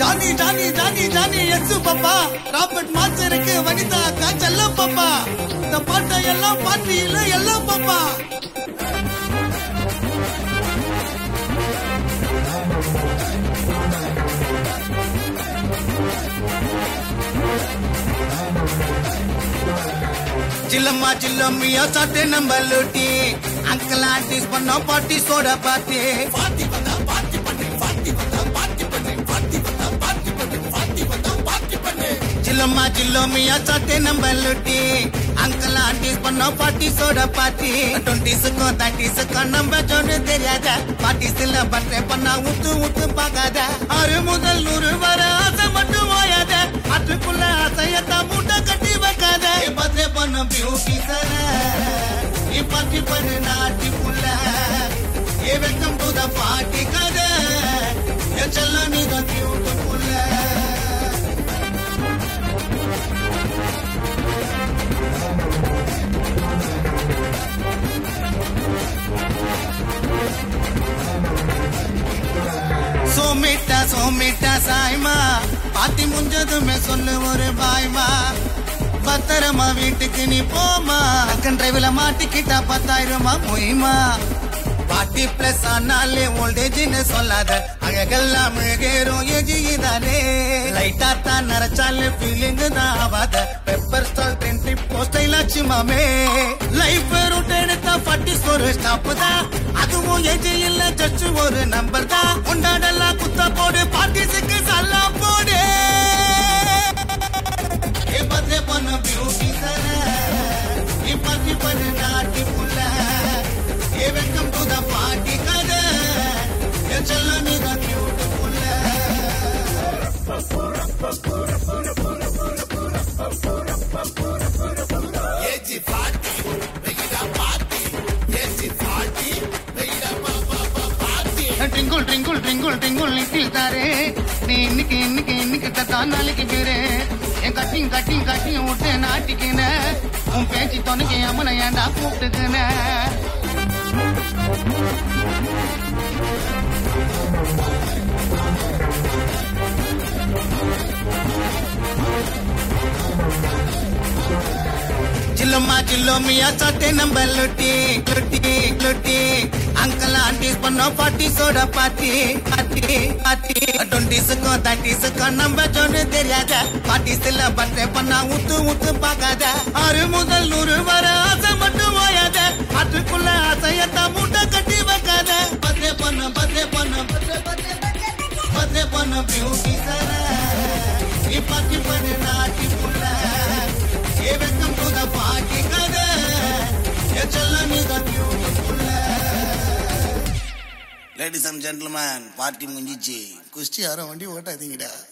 Johnny Johnny Johnny Johnny yes papa Robert மாஸ்டருக்கு வனிதா அக்கா செல்லம் பாப்பா இந்த பாட்டை எல்லாம் பார்ட்டியில எல்லாம் பாப்பா சில்லம்மா சில்லம்மியா சாட்டு நம்ம லூட்டி அங்கிள் ஆண்டிஸ் பண்ணோம் பாட்டி சோட பாட்டி பாட்டி வந்தா பாட்டி பண்ணு பாட்டி வந்தா பாட்டி பண்ணு பாட்டி வந்தா பாட்டி பண்ணு பாட்டி வந்தா பாட்டி பண்ணு சில்லம்மா சில்லம்மியா சாட்டு நம்ம லூட்டி அங்கிள் ஆண்டிஸ் பண்ணோம் பாட்டி சோட பாட்டி டுவெண்ட்டிஸுக்கும் தேர்ட்டிஸுக்கும் நம்ம சொன்னு தெரியாத பாட்டிஸ்ல பர்த்டே பண்ணா ஊத்து ஊத்து பார்க்காத ஆறு முதல் நூறு வர ஆசை மட்டும் ஓயாத அதுக்குள்ள ஆசையத்தான் மூட்டை கட்டி வைக்காத பர்த்டே பண்ண பியூட்டி தர நீ பார்ட்டி பண்ணு நாட்டி புள்ள ஏ வெல்கம் டு த பார்ட்டி கதை என் செல்ல நீ தான் கியூட் புள்ள சோமிட்டா சோமிட்டா சாய்மா பாத்தி முஞ்சதுமே சொல்லு ஒரு பாய்மா பத்திரமா வீட்டுக்கு நீ போமா அக்கன் டிரைவ்ல மாட்டிக்கிட்டா பத்தாயிரமா மொய்மா பாட்டி பிளஸ் ஆனாலே ஓல்டேஜ்னு சொல்லாத அழகெல்லாம் முழுகேறும் எஜிதானே லைட்டா தான் நரைச்சாலே ஃபீலிங் தான் ஆவாத பெப்பர் ஸ்டால் ட்ரெண்ட் போஸ்டைல் ஆச்சு மாமே லைஃப் ரூட் எடுத்தா பட்டி ஒரு ஸ்டாப் தான் அதுவும் எஜி இல்ல ஜஸ்ட் ஒரு நம்பர் தான் கொண்டாடலாம் குத்த போடு பார்ட்டிஸுக்கு சல்லா போடு ஏ பர்த்டே பண்ண பியூட்டி தர நீ பார்ட்டி பண்ணு நாட்டி புள்ள ஏ வெல்கம் டு த பார்ட்டி கதை என் செல்ல நீ தான் கியூட் புள்ள twinkle twinkle twinkle twinkle little தாரே நீ இன்னைக்கு இன்னைக்கு இன்னைக்கு தான் நாளைக்கு பேரு என் கட்டிங் கட்டிங் கட்டிங் விட்டு நாட்டிக்கின உன் பேச்சு துணைக்கு அம்மனை ஏன்டா கூப்பிட்டுக்கின சில்லம்மா சில்லோமியா சாட்டே நம்ம லுட்டி லுட்டி லுட்டி அங்கிள் ஆண்டிஸ் பண்ணோம் பாட்டி சோட பாட்டி பாட்டி பாட்டி டுவெண்ட்டிஸுக்கும் தேர்ட்டிஸுக்கும் நம்ம சொன்னு தெரியாத பாட்டிஸ்ல பர்த்டே பண்ணா ஊத்து ஊத்து பார்க்காத ஆறு முதல் நூறு வர ஆசை மட்டும் ஓயாத அதுக்குள்ள ஆசையத்தான் மூட்டை கட்டி வைக்காத பர்த்டே பண்ண பர்த்டே பண்ண பர்த்டே பர்த்டே பண்ண பியூட்டி தர நீ பாட்டி பண்ணு நாட்டி புள்ள ஏ வெல்கம் டு த பார்ட்டி கதை என் செல்ல நீ தான் கியூட் புள்ள லேடிஸ் அண்ட் ஜென்டில்மேன் பார்ட்டி முடிஞ்சிச்சு குஸ்டி யாரும் வண்டி ஓட்டாதீங்கடா